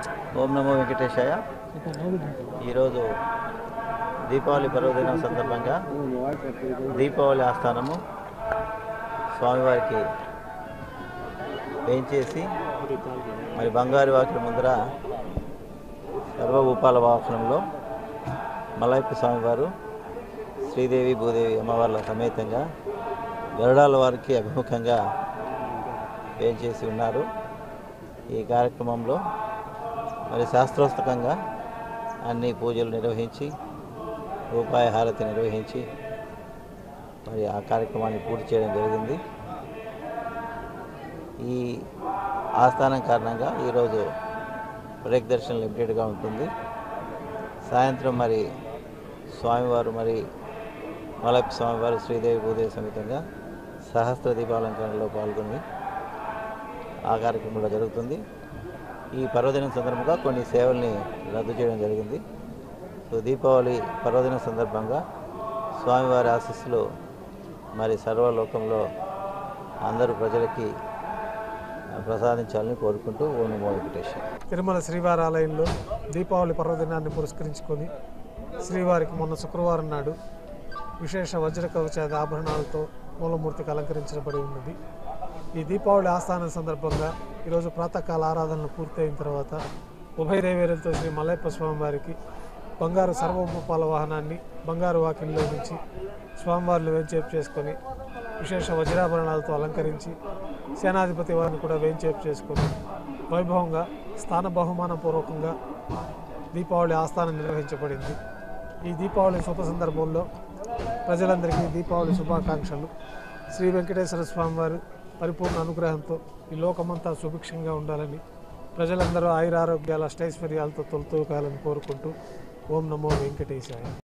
ఓం నమో వెంకటేశాయ ఈరోజు దీపావళి పర్వదినం సందర్భంగా దీపావళి ఆస్థానము స్వామివారికి వేయించేసి మరి బంగారు వాకిలి ముందర సర్వభూపాల వాహనంలో మలయప్ప స్వామివారు శ్రీదేవి భూదేవి అమ్మవార్ల సమేతంగా గరుడాల వారికి అభిముఖంగా వేయించేసి ఉన్నారు ఈ కార్యక్రమంలో మరి శాస్త్రోక్తంగా అన్ని పూజలు నిర్వహించి రూపాయి హారతి నిర్వహించి మరి ఆ కార్యక్రమాన్ని పూర్తి చేయడం జరిగింది ఈ ఆస్థానం కారణంగా ఈరోజు బ్రేక్ దర్శనం లిమిటెడ్గా ఉంటుంది సాయంత్రం మరి స్వామివారు మరి మలప్ప స్వామివారు శ్రీదేవి భూదేవి సమేతంగా సహస్ర దీపాలంకరణలో పాల్గొని ఆ కార్యక్రమంలో జరుగుతుంది ఈ పర్వదినం సందర్భంగా కొన్ని సేవల్ని రద్దు చేయడం జరిగింది సో దీపావళి పర్వదినం సందర్భంగా స్వామివారి ఆశీస్సులు మరి సర్వలోకంలో అందరూ ప్రజలకి ప్రసాదించాలని కోరుకుంటూ ఓం నమో వెంకటేశ్వర తిరుమల శ్రీవారి ఆలయంలో దీపావళి పర్వదినాన్ని పురస్కరించుకొని శ్రీవారికి మొన్న శుక్రవారం నాడు విశేష వజ్ర కవచాది ఆభరణాలతో మూలమూర్తికి అలంకరించబడి ఉన్నది ఈ దీపావళి ఆస్థానం సందర్భంగా ఈరోజు ప్రాతకాల ఆరాధనలు పూర్తయిన తర్వాత ఉభయ దేవేరులతో శ్రీ మల్లయ్యప్ప స్వామి వారికి బంగారు సర్వోపపాల వాహనాన్ని బంగారు వాకిల్లో నుంచి స్వామివారిని వేంచేపు చేసుకొని విశేష వజ్రాభరణాలతో అలంకరించి సేనాధిపతి వారిని కూడా వేంచేపు చేసుకొని వైభవంగా స్థాన బహుమాన పూర్వకంగా దీపావళి ఆస్థానం నిర్వహించబడింది ఈ దీపావళి శుభ సందర్భంలో ప్రజలందరికీ దీపావళి శుభాకాంక్షలు శ్రీ వెంకటేశ్వర స్వామి వారు పరిపూర్ణ అనుగ్రహంతో ఈ లోకమంతా సుభిక్షంగా ఉండాలని ప్రజలందరూ ఆయురారోగ్యాల అష్టైశ్వర్యాలతో తొలుతూకాలని కోరుకుంటూ ఓం నమో వెంకటేశాయ